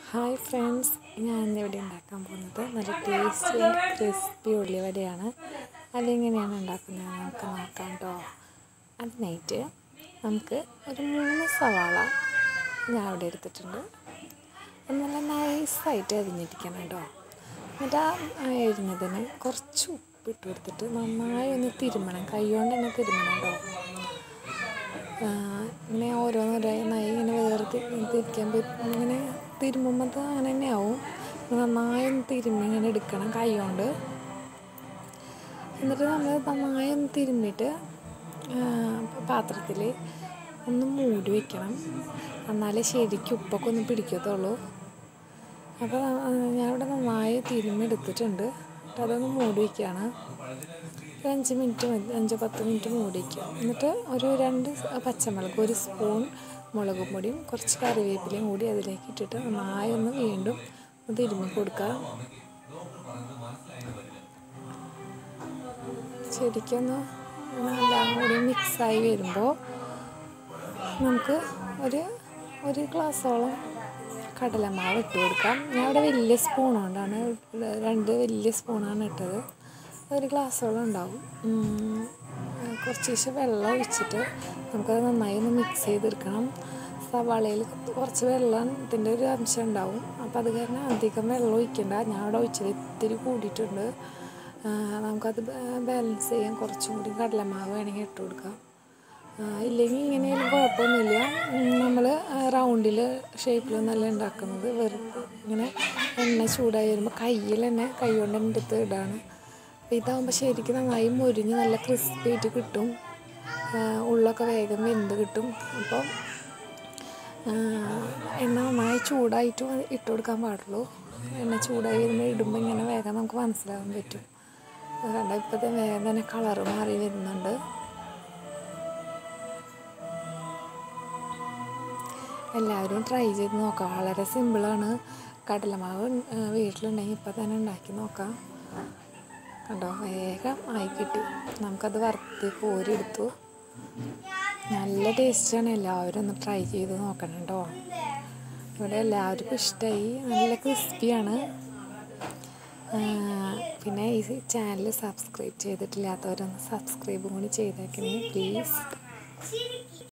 hi friends ഞാൻ ഇന്നിവിടെ ഉണ്ടാക്കാൻ പോകുന്നത് നല്ല ടേസ്റ്റി ആൻഡ് ക്രിസ്പി ഉള്ളിവടയാണ് അതെങ്ങനെയാണ് ഉണ്ടാക്കുന്നത് നമുക്ക് നോക്കാം കേട്ടോ അതിനായിട്ട് നമുക്ക് ഒരു മൂന്ന് സവാള ഞാൻ ഇവിടെ എടുത്തിട്ടുണ്ട് അത് നല്ല നൈസായിട്ട് അരിഞ്ഞിരിക്കണം കേട്ടോ എന്നിട്ട് ആ അരിഞ്ഞതിന് കുറച്ച് ഉപ്പ് ഇട്ട് കൊടുത്തിട്ട് നന്നായി ഒന്ന് തിരുമണം കൈ കൊണ്ട് തന്നെ തിരുമണം കേട്ടോ ഇങ്ങനെ ഓരോന്നോരോന്നായി ഇങ്ങനെ വേർത്ത് തിരിക്കാൻ പറ്റും ഇങ്ങനെ തിരുമ്മുമ്പോൾ അങ്ങനെ തന്നെ ആവും നന്നായി ഒന്ന് തിരുമ്മി ഇങ്ങനെ എടുക്കണം കൈ കൊണ്ട് എന്നിട്ട് നമ്മൾ നന്നായി ഒന്ന് തിരുമ്മിയിട്ട് പാത്രത്തിൽ ഒന്ന് മൂടി വെക്കണം എന്നാലേ ശരിക്കും ഉപ്പൊക്കെ ഒന്ന് പിടിക്കത്തുള്ളൂ അപ്പോൾ ഞാനിവിടെ നന്നായി തിരുമ്മി എടുത്തിട്ടുണ്ട് എന്നിട്ട് അതൊന്ന് മൂടി വയ്ക്കുകയാണ് ഒരു അഞ്ച് മിനിറ്റ് മതി അഞ്ച് പത്ത് മിനിറ്റ് മൂടി വയ്ക്കുക എന്നിട്ട് ഒരു രണ്ട് പച്ചമുളക് ഒരു സ്പൂൺ മുളക് പൊടിയും കുറച്ച് കറിവേപ്പിലയും കൂടി അതിലേക്ക് ഇട്ടിട്ട് നന്നായി ഒന്ന് വീണ്ടും ഒന്ന് തിരുമ്മി കൊടുക്കുക ശരിക്കൊന്ന് എല്ലാം കൂടി മിക്സായി വരുമ്പോൾ നമുക്ക് ഒരു ഒരു ഗ്ലാസ്സോളം കടലമാവ് ഇട്ട് കൊടുക്കാം ഞാൻ ഇവിടെ വലിയ സ്പൂൺ കൊണ്ടാണ് രണ്ട് വലിയ സ്പൂണാണ് ഇട്ടത് ഒരു ഗ്ലാസ്സോളം ഉണ്ടാവും കുറച്ച് ശേഷം വെള്ളം ഒഴിച്ചിട്ട് നമുക്കത് നന്നായി ഒന്ന് മിക്സ് ചെയ്തെടുക്കണം സവാളയിൽ കുറച്ച് വെള്ളം ഇതിൻ്റെ ഒരു അംശം ഉണ്ടാവും അപ്പോൾ അത് കാരണം അധികം വെള്ളം ഒഴിക്കണ്ട ഞാൻ അവിടെ ഒഴിച്ചത് ഇത്തിരി കൂടിയിട്ടുണ്ട് നമുക്കത് ബാലൻസ് ചെയ്യാൻ കുറച്ചും കൂടി കടലമാവ് വേണമെങ്കിൽ ഇട്ട് കൊടുക്കാം ഇല്ലെങ്കിൽ ഇങ്ങനെയാലും കുഴപ്പമൊന്നുമില്ല നമ്മൾ റൗണ്ടിൽ ഷേപ്പിലൊന്നല്ല ഉണ്ടാക്കുന്നത് വെറുതെ ഇങ്ങനെ എണ്ണ ചൂടായി വരുമ്പോൾ കയ്യിൽ തന്നെ കൈ കൊണ്ട് തന്നെ എടുത്ത് ഇടാണ് അപ്പോൾ ഇതാകുമ്പോൾ ശരിക്കും നന്നായി മുരിഞ്ഞ് നല്ല ക്രിസ്പി ആയിട്ട് കിട്ടും ഉള്ളൊക്കെ വേഗം വെന്ത് കിട്ടും അപ്പോൾ എണ്ണ നന്നായി ചൂടായിട്ട് ഇട്ട് കൊടുക്കാൻ പാടുള്ളൂ എണ്ണ ചൂടായി വരുമ്പോൾ ഇടുമ്പോൾ ഇങ്ങനെ വേഗം നമുക്ക് മനസ്സിലാകാൻ പറ്റും കണ്ട ഇപ്പോഴത്തെ വേഗം തന്നെ കളറ് മാറി വരുന്നുണ്ട് എല്ലാവരും ട്രൈ ചെയ്ത് നോക്കാം വളരെ സിമ്പിളാണ് കടലമാവ് വീട്ടിലുണ്ടെങ്കിൽ ഇപ്പം തന്നെ ഉണ്ടാക്കി നോക്കാം കണ്ടോ വേഗം ആയി കിട്ടി നമുക്കത് വറുത്ത് കോരിയെടുത്തു നല്ല ടേസ്റ്റാണ് എല്ലാവരും ഒന്ന് ട്രൈ ചെയ്ത് നോക്കണം കേട്ടോ ഇവിടെ എല്ലാവർക്കും ഇഷ്ടമായി നല്ല ക്രിസ്പിയാണ് പിന്നെ ഈ ചാനൽ സബ്സ്ക്രൈബ് ചെയ്തിട്ടില്ലാത്തവരൊന്ന് സബ്സ്ക്രൈബും കൂടി ചെയ്തേക്കണേ പ്ലീസ്